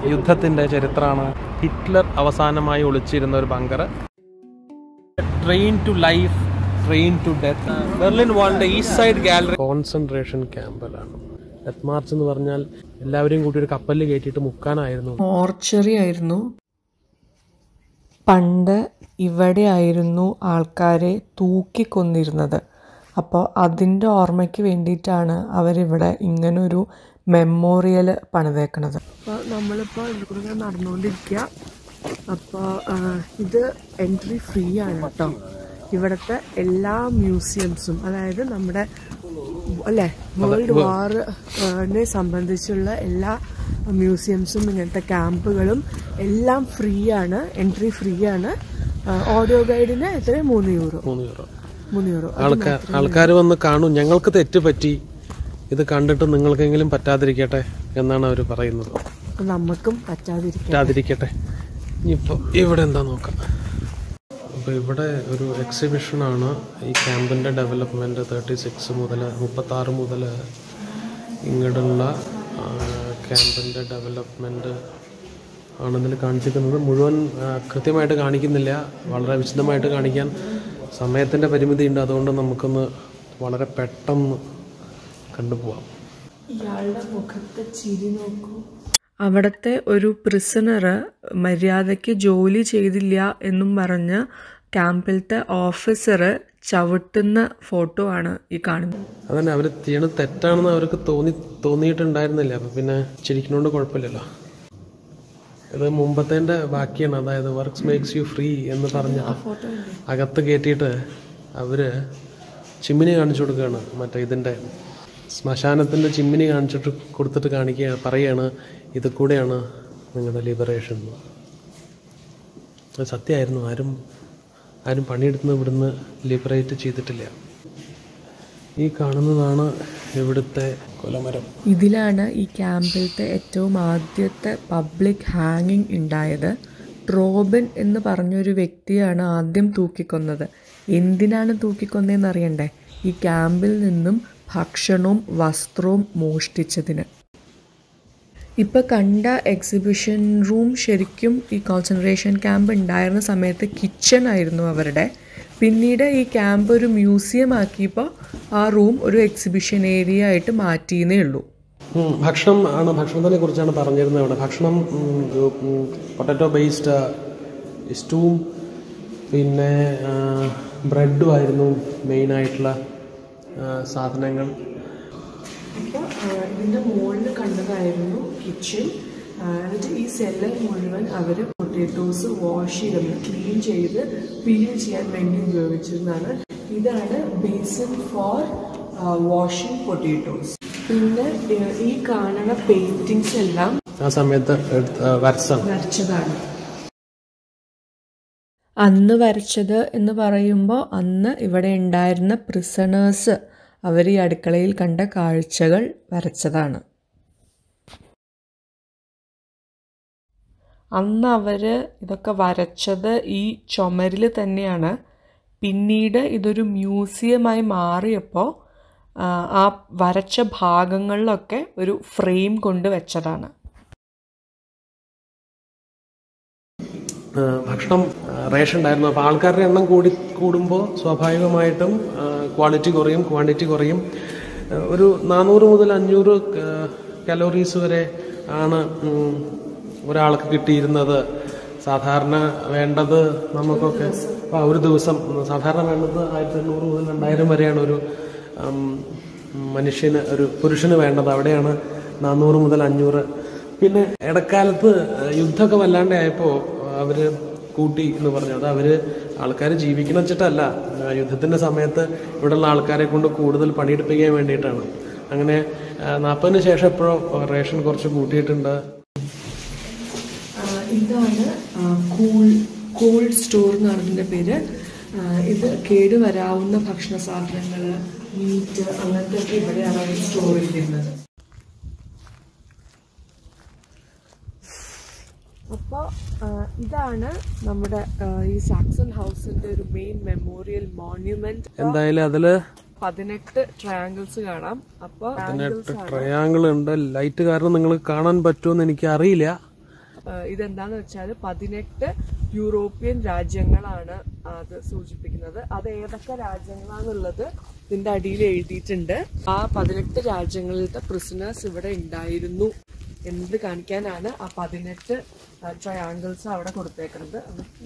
യുദ്ധത്തിൻ്റെ ചരിത്രമാണ് ഹിറ്റ്ലർ അവസാനമായി ഒളിച്ചിരുന്ന ഒരു bunker train to life train to death Berlin വാളിന്റെ ഈസ്റ്റ് സൈഡ് ഗാലറി കോൺസെൻട്രേഷൻ ക്യാമ്പിലാണ് ഡെത്ത് മാർച്ച് എന്ന് പറഞ്ഞാൽ എല്ലാവരെയും കൂട്ടി ഒരു കപ്പലിൽ കയറ്റിയിട്ട് മുക്കാനായിരുന്നു മോർച്ചറി ആയിരുന്നു പണ്ട് ഇവിടെയായിരുന്നു ആൾക്കാരെ തൂക്കിക്കൊന്നിരുന്നത് അപ്പോൾ അതിൻ്റെ ഓർമ്മയ്ക്ക് വേണ്ടിയിട്ടാണ് അവരിവിടെ ഇങ്ങനൊരു മെമ്മോറിയൽ പണിതേക്കണത് അപ്പോൾ നമ്മളിപ്പോൾ ഇവിടെ കൂടെ ഇങ്ങനെ നടന്നുകൊണ്ടിരിക്കുക അപ്പോൾ ഇത് എൻട്രി ഫ്രീ ആണ് കേട്ടോ ഇവിടുത്തെ എല്ലാ മ്യൂസിയംസും അതായത് നമ്മുടെ അല്ലേ വേൾഡ് വാറിനെ സംബന്ധിച്ചുള്ള എല്ലാ മ്യൂസിയംസും ഇങ്ങനത്തെ ക്യാമ്പുകളും എല്ലാം ഫ്രീ ആണ് എൻട്രി ഫ്രീ ആണ് ഓഡിയോ ഗൈഡിന് എത്ര മൂന്ന് യൂറോ മൂന്ന് യൂറോ മൂന്ന് യൂറോ ആൾക്കാർ ആൾക്കാർ വന്ന് കാണും ഞങ്ങൾക്ക് തെറ്റ് പറ്റി ഇത് കണ്ടിട്ട് നിങ്ങൾക്കെങ്കിലും പറ്റാതിരിക്കട്ടെ എന്നാണ് അവർ പറയുന്നത് അപ്പൊ നമുക്കും പറ്റാതിരിക്കാം പറ്റാതിരിക്കട്ടെ ഇനിയിപ്പോൾ ഇവിടെ എന്താ നോക്കാം അപ്പോൾ ഇവിടെ ഒരു എക്സിബിഷനാണ് ഈ ക്യാമ്പിൻ്റെ ഡെവലപ്മെൻറ്റ് തേർട്ടി സിക്സ് മുതൽ മുപ്പത്താറ് മുതൽ ഇങ്ങോട്ടുള്ള ക്യാമ്പിൻ്റെ ഡെവലപ്മെൻറ്റ് ആണെന്നിൽ കാണിച്ചിരിക്കുന്നത് മുഴുവൻ ആ, കൃത്യമായിട്ട് കാണിക്കുന്നില്ല വളരെ വിശദമായിട്ട് കാണിക്കാൻ സമയത്തിൻ്റെ പരിമിതിയുണ്ട് അതുകൊണ്ട് നമുക്കൊന്ന് വളരെ പെട്ടെന്ന് കണ്ടുപോവാം ഇയാളുടെ മുഖത്തെ ചിരി നോക്കൂ അവിടുത്തെ ഒരു പ്രിസണർ മര്യാദയ്ക്ക് ജോലി ചെയ്തില്ല എന്നും പറഞ്ഞ് ക്യാമ്പിലത്തെ ഓഫീസർ ചവിട്ടുന്ന ഫോട്ടോ ആണ് ഈ കാണുന്നത് അതന്നെ അവർ ചെയ്യണത് തെറ്റാണെന്ന് അവർക്ക് തോന്നി തോന്നിയിട്ടുണ്ടായിരുന്നില്ല അപ്പം പിന്നെ ചിരിക്കുന്നോണ്ട് കുഴപ്പമില്ലല്ലോ ഇത് മുമ്പത്തേൻ്റെ ബാക്കിയാണ് അതായത് വർക്ക്സ് മേക്സ് യു ഫ്രീ എന്ന് പറഞ്ഞ അകത്ത് കയറ്റിയിട്ട് അവർ ചിമ്മിനി കാണിച്ചു കൊടുക്കുകയാണ് മറ്റേ ഇതിൻ്റെ ശ്മശാനത്തിൻ്റെ ചിമ്മിനി കാണിച്ചിട്ട് കൊടുത്തിട്ട് കാണിക്കുക പറയുകയാണ് ഇത് കൂടെയാണ് നിങ്ങളുടെ ലിബറേഷൻ അത് സത്യമായിരുന്നു ആരും ആരും പണിയെടുക്കുന്ന ഇവിടുന്ന് ലിബറേറ്റ് ചെയ്തിട്ടില്ല ഈ കാണുന്നതാണ് ഇവിടുത്തെ കൊലമരം ഇതിലാണ് ഈ ക്യാമ്പിലത്തെ ഏറ്റവും ആദ്യത്തെ പബ്ലിക് ഹാങ്ങിങ് ഉണ്ടായത് റോബിൻ എന്ന് പറഞ്ഞൊരു വ്യക്തിയാണ് ആദ്യം തൂക്കിക്കൊന്നത് എന്തിനാണ് തൂക്കിക്കൊന്നതെന്ന് അറിയണ്ടേ ഈ ക്യാമ്പിൽ നിന്നും ഭക്ഷണവും വസ്ത്രവും മോഷ്ടിച്ചതിന് ഇപ്പം കണ്ട എക്സിബിഷൻ റൂം ശരിക്കും ഈ കോൺസെൻട്രേഷൻ ക്യാമ്പ് ഉണ്ടായിരുന്ന സമയത്ത് കിച്ചൺ ആയിരുന്നു അവരുടെ പിന്നീട് ഈ ക്യാമ്പ് ഒരു മ്യൂസിയം ആക്കിയപ്പോൾ ആ റൂം ഒരു എക്സിബിഷൻ ഏരിയ ആയിട്ട് മാറ്റിയെന്നേ ഉള്ളൂ ഉം, ഭക്ഷണം ആണ് ഭക്ഷണത്തിനെ കുറിച്ചാണ് പറഞ്ഞിരുന്നത് ഇവിടെ ഭക്ഷണം പൊട്ടറ്റോ ബേസ്ഡ് സ്റ്റൂവും പിന്നെ ബ്രെഡും ആയിരുന്നു മെയിനായിട്ടുള്ള സാധനങ്ങൾ അപ്പോൾ ഇതിൻ്റെ മുകളിൽ കണ്ടതായിരുന്നു കിച്ചൺ എന്നിട്ട് ഈ സെല്ലർ മുഴുവൻ അവർ പൊട്ടേറ്റോസ് വാഷ് ചെയ്ത് ക്ലീൻ ചെയ്ത് പീൽ ചെയ്യാൻ വേണ്ടി ഉപയോഗിച്ചിരുന്നതാണ് ഇതാണ് ബേസിൻ ഫോർ വാഷിംഗ് പൊട്ടേറ്റോസ് പിന്നെ ഏഹ്, ഈ കാണുന്ന പെയിന്റിങ്സ് എല്ലാം ആ സമയത്ത് എടുത്ത വരച്ചാണ് വരച്ചതാണ് അന്ന് വരച്ചത് എന്ന് പറയുമ്പോൾ അന്ന് ഇവിടെ ഉണ്ടായിരുന്ന പ്രിസണേഴ്സ് അവർ ഈ അടുക്കളയിൽ കണ്ട കാഴ്ചകൾ വരച്ചതാണ് അന്ന് അവർ ഇതൊക്കെ വരച്ചത് ഈ ചുമരിൽ തന്നെയാണ് പിന്നീട് ഇതൊരു മ്യൂസിയമായി മാറിയപ്പോൾ ആ, ആ വരച്ച ഭാഗങ്ങളിലൊക്കെ ഒരു ഫ്രെയിം കൊണ്ട് വെച്ചതാണ് ആ, ഭക്ഷണം ആ, റേഷൻ ഉണ്ടായിരുന്നു അപ്പോൾ ആൾക്കാരുടെ എണ്ണം കൂടി കൂടുമ്പോൾ സ്വാഭാവികമായിട്ടും ക്വാളിറ്റി കുറയും ക്വാണ്ടിറ്റി കുറയും ആ, ഒരു നാനൂറ് മുതൽ അഞ്ഞൂറ് കലോറീസ് വരെ ആണ് ഉം, ഒരാൾക്ക് കിട്ടിയിരുന്നത് സാധാരണ വേണ്ടത് നമുക്കൊക്കെ ആ, ഒരു ദിവസം സാധാരണ വേണ്ടത് ആയിരത്തി എണ്ണൂറ് മുതൽ രണ്ടായിരം വരെയാണ് ഒരു ഉം, മനുഷ്യന് ഒരു പുരുഷന് വേണ്ടത് അവിടെയാണ് നാനൂറ് മുതൽ അഞ്ഞൂറ് പിന്നെ ഇടക്കാലത്ത് യുദ്ധമൊക്കെ വല്ലാണ്ട് ആയപ്പോൾ അവര് കൂട്ടി എന്ന് പറഞ്ഞു അത് അവര് ആൾക്കാർ ജീവിക്കണം വെച്ചിട്ടല്ല ആ, യുദ്ധത്തിന്റെ സമയത്ത് ഇവിടെയുള്ള ആൾക്കാരെ കൊണ്ട് കൂടുതൽ പണിയെടുപ്പിക്കാൻ വേണ്ടിയിട്ടാണ് അങ്ങനെ നാൽപ്പതിന് ശേഷം എപ്പോഴോ റേഷൻ കുറച്ച് കൂട്ടിയിട്ടുണ്ട് ഇതാണ് കൂൾ കോൾഡ് സ്റ്റോർ എന്നാണ് ഇതിൻ്റെ പേര് ആ, ഇത് കേടുവരാവുന്ന ഭക്ഷണ സാധനങ്ങൾ മീറ്റ് അങ്ങനത്തെ ഒക്കെ ഇവിടെയാണ് അവർ സ്റ്റോർ ചെയ്തിരുന്നത് അപ്പോൾ ഇതാണ് നമ്മുടെ ആ, ഈ സാക്സൺ ഹൗസിന്റെ ഒരു മെയിൻ മെമ്മോറിയൽ മോണ്യുമെന്റ് എന്തായാലും അതില് പതിനെട്ട് ട്രയാങ്കിൾസ് കാണാം അപ്പോൾ ട്രയാങ്കിൾ ഉണ്ട് ലൈറ്റ് കാരണം നിങ്ങൾക്ക് കാണാൻ പറ്റുമെന്ന് എനിക്ക് അറിയില്ല ഏഹ് ഇതെന്താന്ന് വെച്ചാൽ പതിനെട്ട് യൂറോപ്യൻ രാജ്യങ്ങളാണ് അത് സൂചിപ്പിക്കുന്നത് അത് ഏതൊക്കെ രാജ്യങ്ങളാന്നുള്ളത് ഇതിന്റെ അടിയിൽ എഴുതിയിട്ടുണ്ട് ആ പതിനെട്ട് രാജ്യങ്ങളിലത്തെ പ്രിസണേഴ്സ് ഇവിടെ ഉണ്ടായിരുന്നു എന്ത് കാണിക്കാനാണ് ആ പതിനെട്ട് ട്രയാങ്കിൾസ് അവിടെ കൊടുത്തേക്കുന്നത്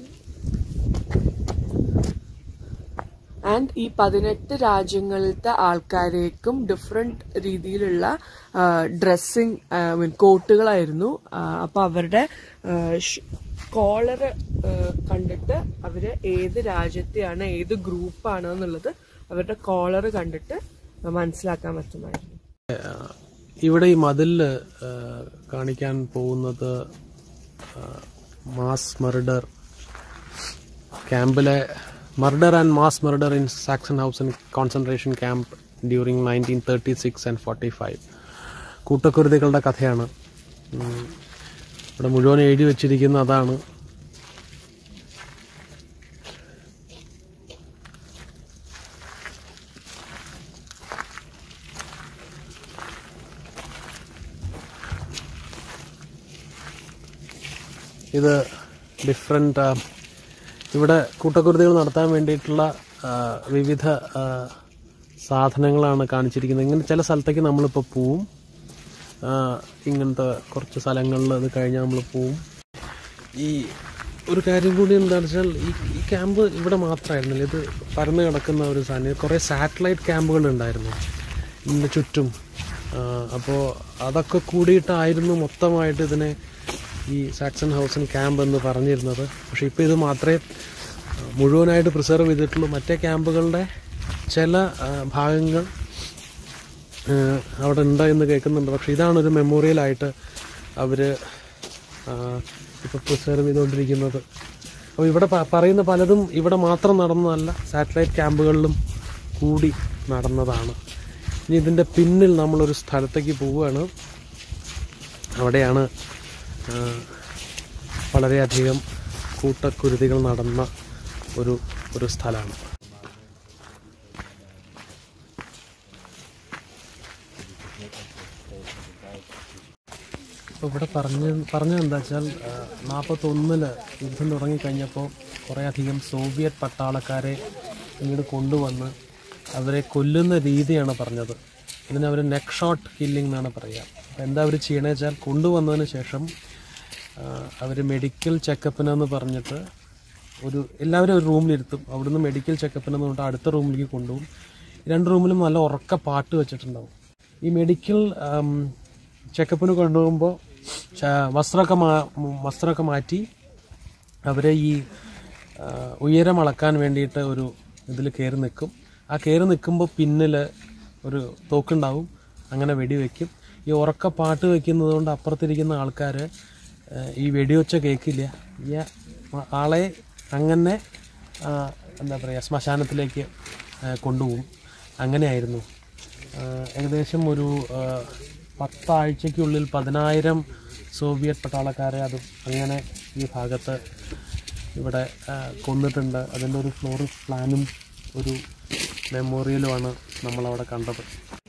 ആൻഡ് ഈ പതിനെട്ട് രാജ്യങ്ങളിലത്തെ ആൾക്കാരേക്കും ഡിഫറെന്റ് രീതിയിലുള്ള ഡ്രസ്സിങ് മീൻ കോട്ടുകളായിരുന്നു ആ, അപ്പൊ അവരുടെ കോളർ കണ്ടിട്ട് അവര് ഏത് രാജ്യത്തെയാണ് ഏത് ഗ്രൂപ്പാണ് എന്നുള്ളത് അവരുടെ കോളർ കണ്ടിട്ട് മനസ്സിലാക്കാൻ പറ്റുമായിരുന്നു ഇവിടെ ഈ മതിലില് ആ, കാണിക്കാൻ പോകുന്നത് മാസ് മർഡർ ക്യാമ്പിലെ murder and mass murder in Sachsenhausen in concentration camp during nineteen thirty six and forty five കൂട്ടക്കുരുതികളുടെ കഥയാണ് ഉം. ഇവിടെ മുഴുവൻ എഴുതി വച്ചിരിക്കുന്ന അതാണ് ഇത് ഡിഫറെൻ്റ് ഇവിടെ കൂട്ടക്കുരുതികൾ നടത്താൻ വേണ്ടിയിട്ടുള്ള ആ, വിവിധ ആ, സാധനങ്ങളാണ് കാണിച്ചിരിക്കുന്നത് ഇങ്ങനെ ചില സ്ഥലത്തേക്ക് നമ്മളിപ്പോൾ പോവും ആ, ഇങ്ങനത്തെ കുറച്ച് സ്ഥലങ്ങളിൽ അത് കഴിഞ്ഞാൽ നമ്മൾ പോവും ഈ ഒരു കാര്യം കൂടി എന്താണെന്ന് വെച്ചാൽ ഈ ഈ ക്യാമ്പ് ഇവിടെ മാത്രമായിരുന്നില്ല ഇത് പരന്നു കിടക്കുന്ന ഒരു സാധനം കുറേ സാറ്റലൈറ്റ് ക്യാമ്പുകൾ ഉണ്ടായിരുന്നു ഇതിൻ്റെ ചുറ്റും അപ്പോൾ അതൊക്കെ കൂടിയിട്ടായിരുന്നു മൊത്തമായിട്ട് ഇതിനെ ഈ സാക്സൺ ഹൗസൻ ക്യാമ്പ് എന്ന് പറഞ്ഞിരുന്നത് പക്ഷേ ഇപ്പോൾ ഇത് മാത്രമേ ആ, മുഴുവനായിട്ട് പ്രിസർവ് ചെയ്തിട്ടുള്ളൂ മറ്റേ ക്യാമ്പുകളുടെ ചില ആ, ഭാഗങ്ങൾ ഏഹ് അവിടെ ഉണ്ട് എന്ന് കേൾക്കുന്നുണ്ട് പക്ഷെ ഇതാണ് ഒരു മെമ്മോറിയലായിട്ട് അവർ ഇപ്പോൾ പ്രിസർവ് ചെയ്തുകൊണ്ടിരിക്കുന്നത് അപ്പോൾ ഇവിടെ പ- പറയുന്ന പലതും ഇവിടെ മാത്രം നടന്നതല്ല സാറ്റലൈറ്റ് ക്യാമ്പുകളിലും കൂടി നടന്നതാണ് ഇനി ഇതിൻ്റെ പിന്നിൽ നമ്മളൊരു സ്ഥലത്തേക്ക് പോവുകയാണ് അവിടെയാണ് ആഹ്, വളരെയധികം കൂട്ടക്കുരുതികൾ നടന്ന ഒരു ഒരു സ്ഥലമാണ് ഇപ്പോൾ ഇവിടെ പറഞ്ഞ പറഞ്ഞത് എന്താ വെച്ചാൽ നാൽപ്പത്തൊന്നില് യുദ്ധം തുടങ്ങിക്കഴിഞ്ഞപ്പോൾ കുറേയധികം സോവിയറ്റ് പട്ടാളക്കാരെ ഇങ്ങോട്ട് കൊണ്ടുവന്ന് അവരെ കൊല്ലുന്ന രീതിയാണ് പറഞ്ഞത് ഇതിന് അവർ നെക്ക് ഷോട്ട് കില്ലിംഗ് എന്നാണ് പറയുക അപ്പോൾ എന്താ അവർ ചെയ്യണമെന്ന് വെച്ചാൽ കൊണ്ടുവന്നതിന് ശേഷം അവർ മെഡിക്കൽ ചെക്കപ്പിനെന്ന് പറഞ്ഞിട്ട് ഒരു എല്ലാവരും ഒരു റൂമിലിരുത്തും അവിടുന്ന് മെഡിക്കൽ ചെക്കപ്പിനെന്ന് പറഞ്ഞിട്ട് അടുത്ത റൂമിലേക്ക് കൊണ്ടുപോകും ഈ രണ്ട് റൂമിലും നല്ല ഉറക്ക പാട്ട് വെച്ചിട്ടുണ്ടാവും ഈ മെഡിക്കൽ ചെക്കപ്പിന് കൊണ്ടുപോകുമ്പോൾ ച- വസ്ത്രമൊക്കെ മാ വസ്ത്രമൊക്കെ മാറ്റി അവരെ ഈ ആ, ഉയരം അളക്കാൻ വേണ്ടിയിട്ട് ഒരു ഇതിൽ കയറി നിൽക്കും ആ കയറി നിൽക്കുമ്പോൾ പിന്നിൽ ഒരു തോക്കുണ്ടാവും അങ്ങനെ വെടിവെക്കും ഈ ഉറക്ക പാട്ട് വെക്കുന്നത് കൊണ്ട് അപ്പുറത്തിരിക്കുന്ന ആൾക്കാർ ഈ വെടിവെച്ച കേൾക്കില്ല ഈ ആ- ആളെ അങ്ങനെ ആ, എന്താ പറയുക ശ്മശാനത്തിലേക്ക് ആ, കൊണ്ടുപോകും അങ്ങനെയായിരുന്നു ആ, ഏകദേശം ഒരു ആ, പത്താഴ്ചയ്ക്കുള്ളിൽ പതിനായിരം സോവിയറ്റ് പട്ടാളക്കാരെ അത് അങ്ങനെ ഈ ഭാഗത്ത് ഇവിടെ ആ, കൊന്നിട്ടുണ്ട് അതിൻ്റെ ഒരു ഫ്ലോർ പ്ലാനും ഒരു മെമ്മോറിയലുമാണ് നമ്മളവിടെ കണ്ടത്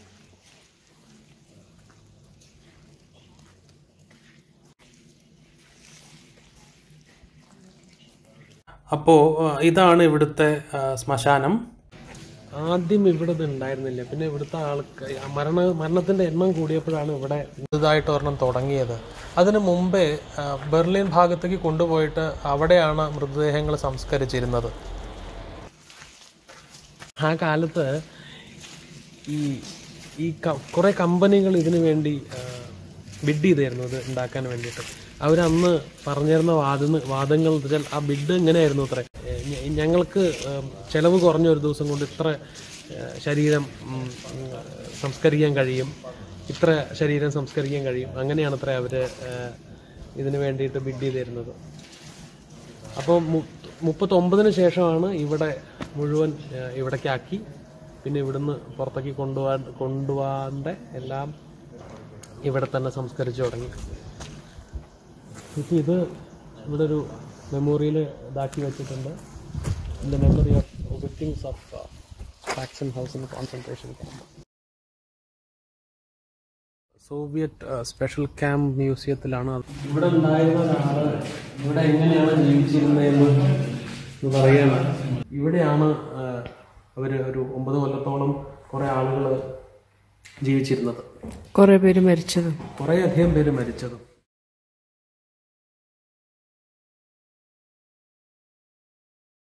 അപ്പോൾ ഇതാണ് ഇവിടുത്തെ ആ, ശ്മശാനം ആദ്യം ഇവിടെ ഇത് ഉണ്ടായിരുന്നില്ല പിന്നെ ഇവിടുത്തെ ആൾക്ക് മരണ മരണത്തിന്റെ എണ്ണം കൂടിയപ്പോഴാണ് ഇവിടെ പുതുതായിട്ട് ഒരെണ്ണം തുടങ്ങിയത് അതിനു മുമ്പേ ആ, ബെർലിൻ ഭാഗത്തേക്ക് കൊണ്ടുപോയിട്ട് അവിടെയാണ് മൃതദേഹങ്ങൾ സംസ്കരിച്ചിരുന്നത് ആ കാലത്ത് ഈ ഈ ക- കുറേ കമ്പനികൾ ഇതിനു വേണ്ടി ബിഡ് ചെയ്തായിരുന്നു ഇത് ഉണ്ടാക്കാൻ വേണ്ടിയിട്ട് അവരന്ന് പറഞ്ഞിരുന്ന വാദ വാദങ്ങൾ എന്ന് വെച്ചാൽ ആ ബിഡ് എങ്ങനെയായിരുന്നു അത്ര ഞങ്ങൾക്ക് ഉം, ചെലവ് കുറഞ്ഞ ഒരു ദിവസം കൊണ്ട് ഇത്ര ഏഹ്, ശരീരം ഉം, ഉം, സംസ്കരിക്കാൻ കഴിയും ഇത്ര ശരീരം സംസ്കരിക്കാൻ കഴിയും അങ്ങനെയാണ് അത്ര അവർ ഇതിന് വേണ്ടിയിട്ട് ബിഡ് ചെയ്തിരുന്നത് അപ്പോൾ മുപ്പത്തൊമ്പതിന് ശേഷമാണ് ഇവിടെ മുഴുവൻ ഏഹ്, ഇവിടേക്കാക്കി പിന്നെ ഇവിടുന്ന് പുറത്തേക്ക് കൊണ്ടുപോകാൻ കൊണ്ടുപോകാണ്ട് എല്ലാം ഇവിടെ തന്നെ സംസ്കരിച്ചു തുടങ്ങി ഇപ്പം ഇത് ഇവിടെ ഒരു മെമ്മോറിയൽ ഇതാക്കി വെച്ചിട്ടുണ്ട് in the memory of victims of Sachsenhausen in concentration camp Soviet ആ, സ്പെഷ്യൽ ക്യാമ്പ് മ്യൂസിയത്തിലാണ് അത്. ഇവിടെ ഉണ്ടായിരുന്ന ഒരാള് ഇവിടെ എങ്ങനെയാണ് ജീവിച്ചിരുന്നതെന്ന് എന്ന് പറയാണ് ഇവിടെയാണ് ആ, അവര് ഒരു ഒമ്പത് കൊല്ലത്തോളം കുറെ ആളുകൾ ജീവിച്ചിരുന്നത് കുറേ പേര് മരിച്ചതും കുറേ അധികം പേര് മരിച്ചതും